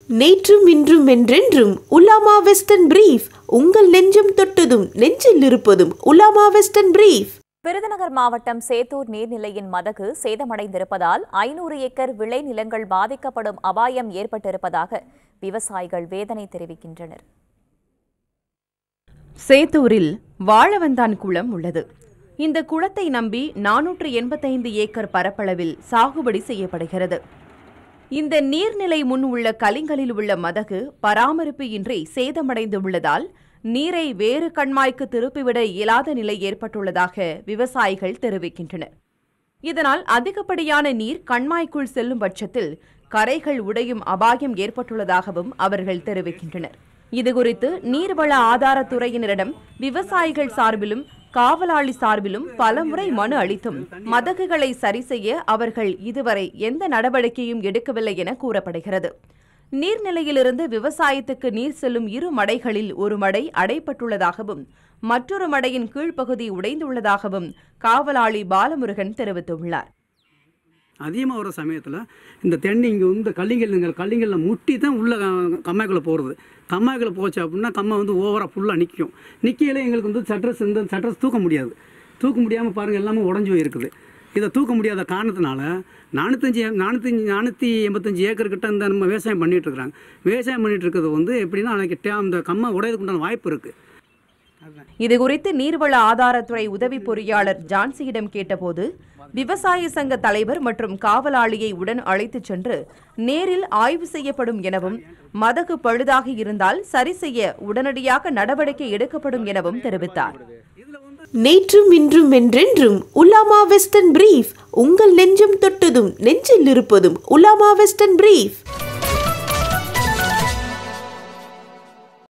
நேற்றும் இன்றும் என்றென்றும் உலாமா வெஸ்டர்ன் பிரீஃப் உங்கள் நெஞ்சம் தொட்டதும் நெஞ்சில் இருப்பதும் உலாமா வெஸ்டர்ன் பிரீஃப் விருதுநகர் மாவட்டம் சேத்தூர் நீர்நிலையின் மதகு சேதமடைந்திருப்பதால் ஐநூறு ஏக்கர் விளைநிலங்கள் பாதிக்கப்படும் அபாயம் ஏற்பட்டிருப்பதாக விவசாயிகள் வேதனை தெரிவிக்கின்றனர் சேத்தூரில் வாழவந்தான் குளம் உள்ளது இந்த குளத்தை நம்பி நானூற்று எண்பத்தைந்து ஏக்கர் பரப்பளவில் சாகுபடி செய்யப்படுகிறது இந்த நீர்நிலை முன் உள்ள கலிங்களில் உள்ள மதகு பராமரிப்பு இன்றி சேதமடைந்து உள்ளதால் நீரை வேறு கண்மாய்க்கு திருப்பிவிட இயலாத நிலை ஏற்பட்டுள்ளதாக விவசாயிகள் தெரிவிக்கின்றனர் இதனால் அதிகப்படியான நீர் கண்மாய்க்குள் செல்லும் பட்சத்தில் கரைகள் உடையும் அபாயம் ஏற்பட்டுள்ளதாகவும் அவர்கள் தெரிவிக்கின்றனர் இதுகுறித்து நீர்வள ஆதாரத்துறையினரிடம் விவசாயிகள் சார்பிலும் காவலாளி சார்பிலும் பலமுறை மனு அளித்தும் மதகுகளை சரி செய்ய அவர்கள் இதுவரை எந்த நடவடிக்கையும் எடுக்கவில்லை என கூறப்படுகிறது நீர்நிலையிலிருந்து விவசாயத்துக்கு நீர் செல்லும் இரு மடைகளில் ஒரு மடை அடைப்பட்டுள்ளதாகவும் மற்றொரு மடையின் கீழ்ப்பகுதி உடைந்துள்ளதாகவும் காவலாளி பாலமுருகன் தெரிவித்துள்ளார் அதிகமாக வர சமயத்தில் இந்த தென்னை இங்கே வந்து கல்லிங்கல் கல்லிங்கல்ல முட்டி தான் உள்ள க- கம்மாய்க்குள்ளே போகிறது கம்மாய்க்குள்ளே போச்சு அப்படின்னா கம்மா வந்து ஓவராக ஃபுல்லாக நிற்கும் நிற்கையில எங்களுக்கு வந்து சட்ரஸ் இந்த சட்ரஸ் தூக்க முடியாது தூக்க முடியாமல் பாருங்கள் எல்லாமே உடஞ்சி போயிருக்குது இதை தூக்க முடியாத காரணத்தினால நானூத்தஞ்சு நானூத்தஞ்சு நானூற்றி எண்பத்தஞ்சு ஏக்கர் கிட்ட இந்த நம்ம விவசாயம் பண்ணிட்டு இருக்கிறாங்க விவசாயம் பண்ணிட்டு இருக்கிறது வந்து எப்படின்னா அன்றைக்கி டே அந்த கம்மா உடையதுக்கு உண்டான வாய்ப்பு இருக்குது இதுகுறித்து நீர்வள ஆதாரத்துறை உதவி பொறியாளர் ஜான்சியிடம் கேட்டபோது விவசாய சங்க தலைவர் மற்றும் காவலாளியை உடன் அழைத்துச் சென்று நேரில் ஆய்வு செய்யப்படும் எனவும் மதகு பழுதாகி இருந்தால் சரி செய்ய உடனடியாக நடவடிக்கை எடுக்கப்படும் எனவும் தெரிவித்தார் நேற்றும் இன்றும் என்றென்றும் உலாமா வெஸ்டர்ன் பிரீஃப் உங்கள் நெஞ்சம் தொட்டதும் நெஞ்சில் இருப்பதும் உலாமா வெஸ்டர்ன் பிரீஃப்